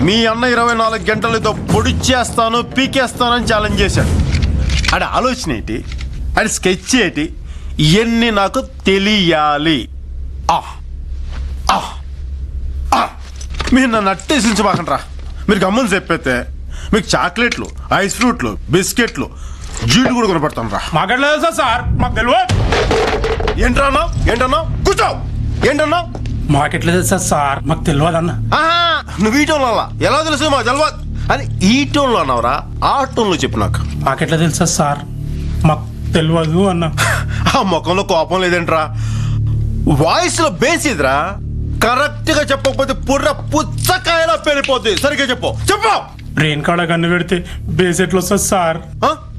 మీ అన్న ఇరవై నాలుగు గంటలతో పొడిచేస్తాను పీకేస్తానని ఛాలెంజ్ చేశాడు ఆడ ఆలోచన ఏంటి ఆడ స్కెచ్ ఏంటి ఇవన్నీ నాకు తెలియాలి ఆ, ఆ, ఆ. మీరు నన్ను అట్టేసించబాకండ్రా మీరు గమ్మని చెప్పైతే మీకు చాక్లెట్లు ఐస్ ఫ్రూట్లు బిస్కెట్లు జీడి కూడా కొనపడతాను రా మాకెట్లా తెలుసా సార్ మాకు తెలియదు ఏంటన్నా ఏంటన్నా కూర్చో ఏంటన్నా మాకెట్లా తెలుసా సార్ మాకు తెలియదు అన్న ఆహా, నువ్వు ఈ టోన్లో అలా. ఎలా తెలుసు మా జల్వా అని ఈ టోన్లో అన్నావురా ఆ టోన్లో చెప్పు నాకు మాకెట్లా తెలుసా సార్ మాకు తెలియదు అన్న ఆ ముఖంలో కోపం లేదేంట్రా వాయిస్ లో బేస్ ఇదిరా కరెక్ట్ గా చెప్పకపోతే పుర్ర పుచ్చకాయలా పెరిపోద్ది సరిగ్గా చెప్పు చెప్పు బ్రెయిన్ కాడ కన్ను పెడితే బేస్ ఎట్లా వస్తుంది సార్ ఆ?